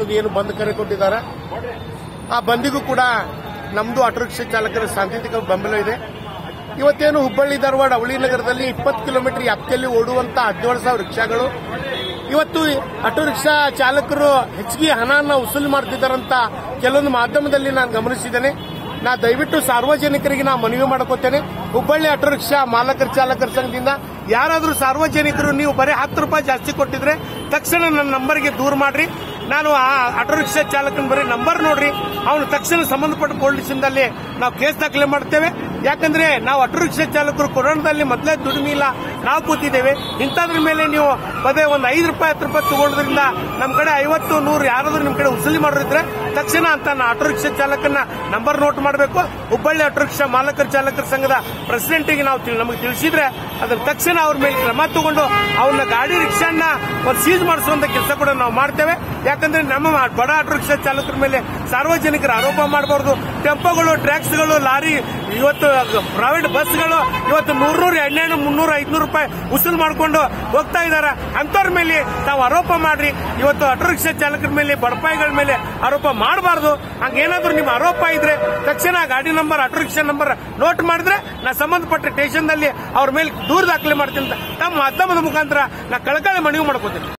ಹೇಳೋದು ಏನು ಬಂದ್ ಕರೆ ಕೊಟ್ಟಿದ್ದಾರೆ ಆ ಬಂದಿಗೂ ಕೂಡ ನಮ್ದು ಆಟೋ ರಿಕ್ಷಾ ಚಾಲಕರ ಸಾಂಕೇತಿಕ ಬೆಂಬಲ ಇದೆ ಇವತ್ತೇನು ಹುಬ್ಬಳ್ಳಿ ಧಾರವಾಡ ಅವಳಿ ನಗರದಲ್ಲಿ ಇಪ್ಪತ್ತು ಕಿಲೋಮೀಟರ್ ವ್ಯಾಪ್ತಿಯಲ್ಲಿ ಓಡುವಂತ ಹದಿನೇಳು ಸಾವಿರ ರಿಕ್ಷಾಗಳು ಇವತ್ತು ಆಟೋ ರಿಕ್ಷಾ ಚಾಲಕರು ಹೆಚ್ಚಿಗೆ ಹಣನ ವಸೂಲಿ ಮಾಡ್ತಿದ್ದಾರಂತ ಕೆಲವೊಂದು ಮಾಧ್ಯಮದಲ್ಲಿ ನಾನು ಗಮನಿಸಿದ್ದೇನೆ ನಾ ದಯವಿಟ್ಟು ಸಾರ್ವಜನಿಕರಿಗೆ ನಾ ಮನವಿ ಮಾಡ್ಕೋತೇನೆ ಹುಬ್ಬಳ್ಳಿ ಆಟೋ ರಿಕ್ಷಾ ಮಾಲಕರ ಚಾಲಕರ ಸಂಘದಿಂದ ಯಾರಾದರೂ ಸಾರ್ವಜನಿಕರು ನೀವು ಬರೀ ಹತ್ತು ರೂಪಾಯಿ ಜಾಸ್ತಿ ಕೊಟ್ಟಿದ್ರೆ ತಕ್ಷಣ ನನ್ನ ನಂಬರ್ಗೆ ದೂರ ಮಾಡ್ರಿ ನಾನು ಆ ಆಟೋ ರಿಕ್ಷಾ ಚಾಲಕನ ಬರೀ ನಂಬರ್ ನೋಡ್ರಿ ಅವನು ತಕ್ಷಣ ಸಂಬಂಧಪಟ್ಟ ಪೊಲೀಸಿಂದಲ್ಲಿ ನಾವು ಕೇಸ್ ದಾಖಲೆ ಮಾಡ್ತೇವೆ ಯಾಕಂದ್ರೆ ನಾವು ಆಟೋ ರಿಕ್ಷಾ ಚಾಲಕರು ಕೊರೋನಾದಲ್ಲಿ ಮೊದಲೇ ದುಡಿಮೆ ಇಲ್ಲ ನಾವು ಕೂತಿದ್ದೇವೆ ಇಂಥದ್ರ ಮೇಲೆ ನೀವು ಪದೇ ಒಂದು ಐದು ರೂಪಾಯಿ ಹತ್ತು ರೂಪಾಯಿ ತಗೊಳ್ಳೋದ್ರಿಂದ ನಮ್ಮ ಕಡೆ ಐವತ್ತು ನೂರು ಯಾರಾದ್ರೂ ನಿಮ್ಮ ಕಡೆ ವಸೂಲಿ ಮಾಡೋರಿದ್ರೆ ತಕ್ಷಣ ಅಂತ ನಾ ಆಟೋ ರಿಕ್ಷಾ ಚಾಲಕನ ನಂಬರ್ ನೋಟ್ ಮಾಡಬೇಕು ಹುಬ್ಬಳ್ಳಿ ಆಟೋ ರಿಕ್ಷಾ ಮಾಲಕರ ಚಾಲಕರ ಸಂಘದ ಪ್ರೆಸಿಡೆಂಟ್ಗೆ ನಾವು ತಿಳ್- ನಮಗೆ ತಿಳಿಸಿದ್ರೆ ಅದರ ತಕ್ಷಣ ಅವ್ರ ಮೇಲೆ ಕ್ರಮ ತಗೊಂಡು ಅವನ್ನ ಗಾಡಿ ರಿಕ್ಷಾನ ಒಂದು ಸೀಸ್ ಮಾಡಿಸುವಂತ ಕೆಲಸ ಕೂಡ ನಾವು ಮಾಡ್ತೇವೆ ಯಾಕಂದ್ರೆ ನಮ್ಮ ಬಡ ಆಟೋ ರಿಕ್ಷಾ ಚಾಲಕರ ಮೇಲೆ ಸಾರ್ವಜನಿಕರ ಆರೋಪ ಮಾಡಬಾರ್ದು ಟೆಂಪೋಗಳು ಟ್ರ್ಯಾಕ್ಸ್ಗಳು ಲಾರಿ ಇವತ್ತು ಪ್ರೈವೇಟ್ ಬಸ್ಗಳು ಇವತ್ತು ನೂರ್ನೂರು ಎರಡ್ನೂರು ಮುನ್ನೂರು ಐದ್ನೂರು ರೂಪಾಯಿ ಉಸುಲ್ ಮಾಡ್ಕೊಂಡು ಹೋಗ್ತಾ ಇದಾರೆ ಅಂತವ್ರ ಮೇಲೆ ತಾವು ಆರೋಪ ಮಾಡ್ರಿ ಇವತ್ತು ಆಟೋ ರಿಕ್ಷಾ ಚಾಲಕರ ಮೇಲೆ ಬಡಪಾಯಿಗಳ ಮೇಲೆ ಆರೋಪ ಮಾಡಬಾರ್ದು ಹಂಗೇನಾದ್ರೂ ನಿಮ್ಮ ಆರೋಪ ಇದ್ರೆ ತಕ್ಷಣ ಗಾಡಿ number auto rickshaw number note ಮಾಡಿದ್ರೆ ನಾ ಸಂಬಂಧಪಟ್ಟ ಸ್ಟೇಷನ್ದಲ್ಲಿ ಅವ್ರ ಮೇಲೆ ದೂರ ದಾಖಲೆ ಮಾಡ್ತೀನಿ ಅಂತ ತಮ್ಮ ಮಾಧ್ಯಮದ ಮುಖಾಂತರ ನಾ ಕಳಕಳಿ ಮನವಿ ಮಾಡ್ಕೋತೀನಿ